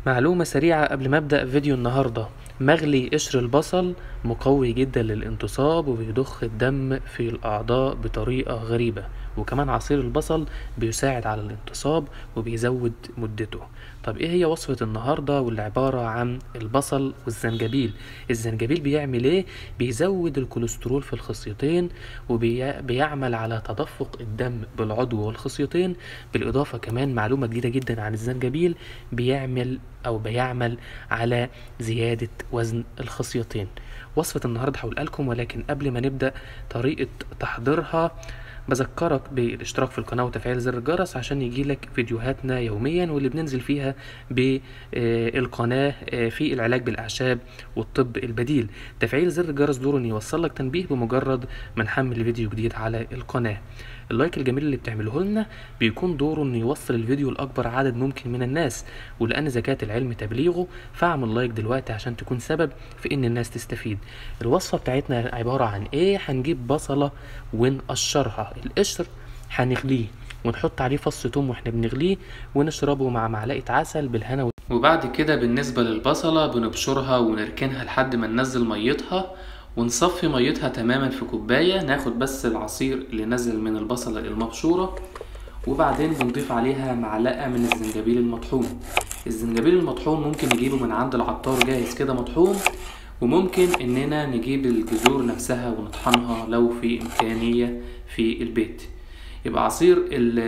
معلومة سريعة قبل ما أبدأ فيديو النهاردة مغلي قشر البصل مقوي جدا للانتصاب وبيضخ الدم في الأعضاء بطريقة غريبة وكمان عصير البصل بيساعد على الانتصاب وبيزود مدته طب ايه هي وصفة النهاردة واللي عبارة عن البصل والزنجبيل الزنجبيل بيعمل ايه بيزود الكوليسترول في الخصيتين وبيعمل على تدفق الدم بالعضو والخصيتين بالإضافة كمان معلومة جديدة جدا عن الزنجبيل بيعمل أو بيعمل على زيادة وزن الخصيتين وصفة النهاردة هقولها لكم ولكن قبل ما نبدأ طريقة تحضيرها بذكرك بالاشتراك في القناة وتفعيل زر الجرس عشان يجيلك فيديوهاتنا يوميا واللي بننزل فيها بالقناة في العلاج بالأعشاب والطب البديل تفعيل زر الجرس دوره ان يوصلك تنبيه بمجرد ما نحمل فيديو جديد على القناة اللايك الجميل اللي بتعمله لنا بيكون دوره انه يوصل الفيديو لاكبر عدد ممكن من الناس ولان زكاة العلم تبليغه فاعمل لايك دلوقتي عشان تكون سبب في ان الناس تستفيد الوصفة بتاعتنا عبارة عن ايه هنجيب بصلة ونقشرها القشر هنغليه ونحط عليه فص توم واحنا بنغليه ونشربه مع معلقة عسل بالهنا وبعد كده بالنسبة للبصلة بنبشرها ونركنها لحد ما ننزل ميتها ونصفي ميتها تماما في كوباية ناخد بس العصير اللي نزل من البصلة المبشورة وبعدين بنضيف عليها معلقة من الزنجبيل المطحون الزنجبيل المطحون ممكن نجيبه من عند العطار جاهز كده مطحون وممكن اننا نجيب الجذور نفسها ونطحنها لو في امكانية في البيت يبقى عصير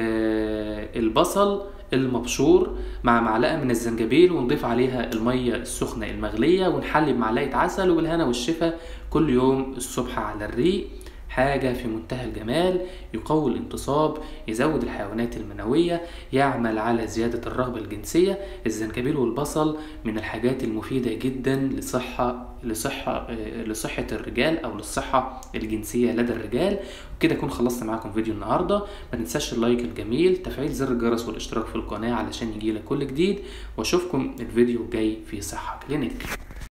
البصل المبشور مع معلقة من الزنجبيل ونضيف عليها المية السخنة المغلية ونحلي بمعلقة عسل وبالهنا والشفا كل يوم الصبح على الريق حاجة في منتهى الجمال يقوي الانتصاب يزود الحيوانات المنوية يعمل على زيادة الرغبة الجنسية الزنجبيل والبصل من الحاجات المفيدة جدا لصحة لصحة لصحة الرجال أو للصحة الجنسية لدى الرجال وكده أكون خلصت معاكم فيديو النهاردة ما تنساش اللايك الجميل تفعيل زر الجرس والاشتراك في القناة علشان يجيلك كل جديد واشوفكم الفيديو الجاي في صحة كلينيك